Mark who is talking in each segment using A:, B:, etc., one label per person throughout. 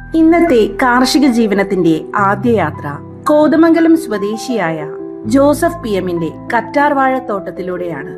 A: ഇന്നത്തെ കാർഷിക ജീവനത്തിന്റെ ആദ്യ യാത്ര കോതമംഗലം സ്വദേശിയായ ജോസഫ് പി എമ്മിന്റെ കറ്റാർവാഴ തോട്ടത്തിലൂടെയാണ്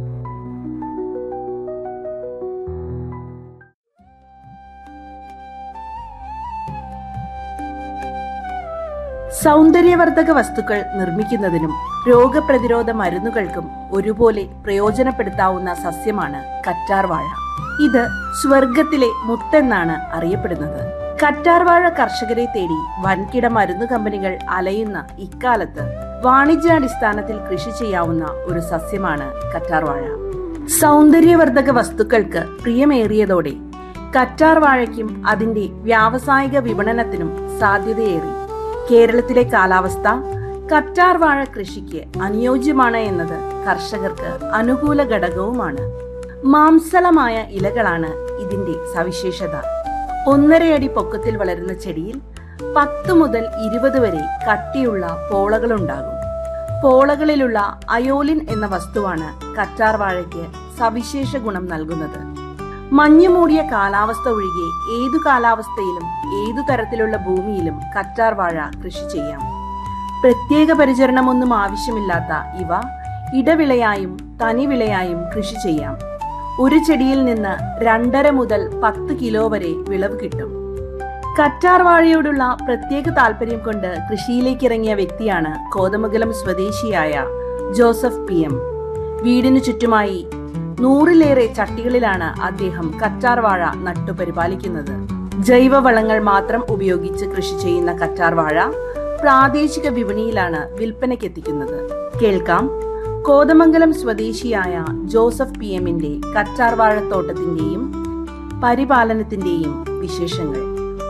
A: സൗന്ദര്യവർദ്ധക വസ്തുക്കൾ നിർമ്മിക്കുന്നതിനും രോഗപ്രതിരോധ മരുന്നുകൾക്കും ഒരുപോലെ പ്രയോജനപ്പെടുത്താവുന്ന സസ്യമാണ് കറ്റാർവാഴ ഇത് സ്വർഗത്തിലെ മുത്തെന്നാണ് അറിയപ്പെടുന്നത് കറ്റാർവാഴ കർഷകരെ തേടി വൻകിട മരുന്നു കമ്പനികൾ അലയുന്ന ഇക്കാലത്ത് വാണിജ്യാടിസ്ഥാനത്തിൽ കൃഷി ചെയ്യാവുന്ന ഒരു സസ്യമാണ് കറ്റാർവാഴ സൗന്ദര്യവർദ്ധക വസ്തുക്കൾക്ക് പ്രിയമേറിയതോടെ കറ്റാർവാഴയ്ക്കും അതിന്റെ വ്യാവസായിക വിപണനത്തിനും സാധ്യതയേറി കേരളത്തിലെ കാലാവസ്ഥ കറ്റാർ വാഴ കൃഷിക്ക് അനുയോജ്യമാണ് എന്നത് കർഷകർക്ക് അനുകൂല ഘടകവുമാണ് മാംസളമായ ഇലകളാണ് ഇതിന്റെ സവിശേഷത ഒന്നരയടി പൊക്കത്തിൽ വളരുന്ന ചെടിയിൽ പത്ത് മുതൽ ഇരുപത് വരെ കട്ടിയുള്ള പോളകളുണ്ടാകും പോളകളിലുള്ള അയോലിൻ എന്ന വസ്തുവാണ് കറ്റാർ വാഴയ്ക്ക് സവിശേഷ ഗുണം നൽകുന്നത് മഞ്ഞു മൂടിയ കാലാവസ്ഥ ഒഴികെ ഏതു കാലാവസ്ഥയിലും ഏതു തരത്തിലുള്ള ഭൂമിയിലും കറ്റാർ വാഴ കൃഷി ചെയ്യാം പ്രത്യേക പരിചരണമൊന്നും ആവശ്യമില്ലാത്ത ഇവ ഇടവിളയായും തനിവിളയായും കൃഷി ചെയ്യാം ഒരു ചെടിയിൽ നിന്ന് രണ്ടര മുതൽ പത്ത് കിലോ വരെ വിളവ് കിട്ടും കറ്റാർ വാഴയോടുള്ള പ്രത്യേക താല്പര്യം കൊണ്ട് കൃഷിയിലേക്ക് ഇറങ്ങിയ വ്യക്തിയാണ് കോതമംഗലം സ്വദേശിയായ ജോസഫ് പി എം വീടിനു ചുറ്റുമായി നൂറിലേറെ ചട്ടികളിലാണ് അദ്ദേഹം കറ്റാർ വാഴ നട്ടു പരിപാലിക്കുന്നത് ജൈവവളങ്ങൾ മാത്രം ഉപയോഗിച്ച് കൃഷി ചെയ്യുന്ന കറ്റാർ വാഴ പ്രാദേശിക വിപണിയിലാണ് വിൽപ്പനയ്ക്കെത്തിക്കുന്നത് കേൾക്കാം കോതമംഗലം സ്വദേശിയായ ജോസഫ് പി എമ്മിന്റെ കറ്റാർ വാഴത്തോട്ടത്തിന്റെയും പരിപാലനത്തിന്റെയും വിശേഷങ്ങൾ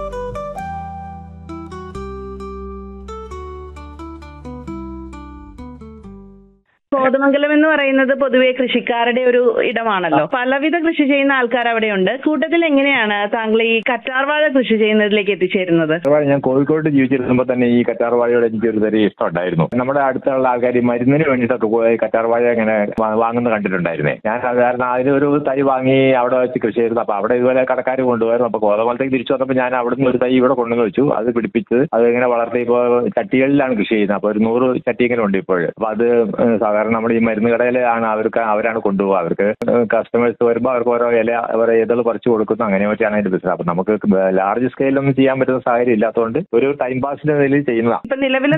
B: കോതമംഗലം എന്ന് പറയുന്നത് പൊതുവെ കൃഷിക്കാരുടെ ഒരു ഇടമാണല്ലോ പലവിധ കൃഷി ചെയ്യുന്ന ആൾക്കാർ അവിടെയുണ്ട് കൂട്ടത്തിൽ എങ്ങനെയാണ് താങ്കൾ ഈ കറ്റാർവാഴ കൃഷി ചെയ്യുന്നതിലേക്ക് എത്തിച്ചേരുന്നത്
C: കറ്റാർവാഴ ഞാൻ കോഴിക്കോട് ജീവിച്ചിരുന്നപ്പോൾ തന്നെ ഈ കറ്റാർവാഴയോട് എനിക്ക് ഒരു ചെറിയ ഇഷ്ടമുണ്ടായിരുന്നു നമ്മുടെ അടുത്തുള്ള ആൾക്കാർ ഈ മരുന്നിന് വേണ്ടിയിട്ടൊക്കെ പോയി കറ്റാർവാഴ ഇങ്ങനെ വാ- വാങ്ങുന്നത് കണ്ടിട്ടുണ്ടായിരുന്നേ ഞാൻ അത് കാരണം അതിനൊരു തൈ വാങ്ങി അവിടെ വെച്ച് കൃഷി ചെയ്തിരുന്നു അപ്പൊ അവിടെ ഇതുപോലെ കടക്കാർ കൊണ്ടുപോയിരുന്നു അപ്പൊ കോതമംഗലത്തേക്ക് തിരിച്ചു വന്നപ്പോൾ ഞാൻ അവിടുന്ന് ഒരു തൈ ഇവിടെ കൊണ്ടുവന്ന് വെച്ചു അത് പിടിപ്പിച്ച് അത് ഇങ്ങനെ വളർത്തി ഇപ്പോൾ ചട്ടികളിലാണ് കൃഷി ചെയ്യുന്നത് അപ്പൊ ഒരു നൂറ് ചട്ടി ഇങ്ങനെ ഉണ്ട് ഇപ്പോൾ അപ്പൊ അത് ഏഹ് സാധാരണ നമ്മൾ ഈ മരുന്ന് കടയിലാണ് അവർക്ക് അവരാണ് കൊണ്ടുപോകുക അവർക്ക് കസ്റ്റമേഴ്സ് വരുമ്പോൾ അവർക്ക് ഓരോ ഇല ഓരോ ഇതൾ പറിച്ചു കൊടുക്കുന്നു അങ്ങനെ പറ്റിയാണ് അതിന്റെ ബിസിനസ് അപ്പൊ നമുക്ക് ലാർജ് സ്കെയിലൊന്നും ചെയ്യാൻ പറ്റുന്ന സാഹചര്യം ഇല്ലാത്തതുകൊണ്ട് ഒരു ടൈം പാസിന്റെ നിലയിൽ ചെയ്യുന്നതാണ്
B: ഇപ്പൊ നിലവിലെ